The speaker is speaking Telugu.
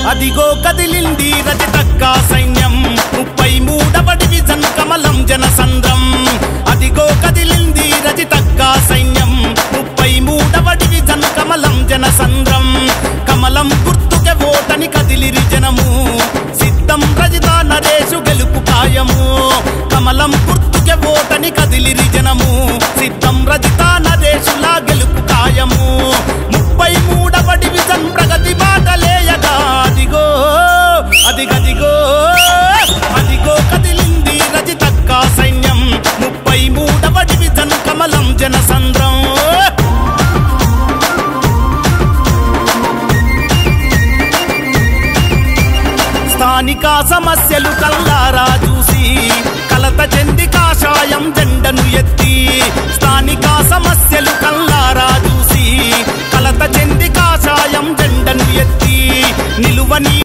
అదిగో కదిలింది రజతక్క సైన్యం ముప్పై మూడవ డివిజన్ కమలం జనసంద్రం అదిగో కదిలింది రజతక్క సైన్యం ముప్పై మూడవ డివిజన్ కమలం జనసంద్రం కమలం గుర్తుకే ఓటని కదిలిరి జనము సిద్ధం రజిత నరేషు గెలుపు ఖాయము కమలం గుర్తుకే ఓటని కదిలిరి జనము సిద్ధం రజిత నరేషులా గెలుపు ఖాయము ముప్పై మూడవ డివిజన్ ప్రగతి బాటలేయగా అదిగో అదిగదిగో అదిగో కదిలింది రజితక్క సైన్యం ముప్పై మూడవ డివిజన్ కమలం జనసంద్రం స్థానిక సమస్యలు కల్లారా చూసి కలత చెంది కాషాయం జెండను ఎత్తి స్థానిక సమస్యలు కల్లారా చూసి కలత చెంది కాషాయం జెండను ఎత్తి నిలువని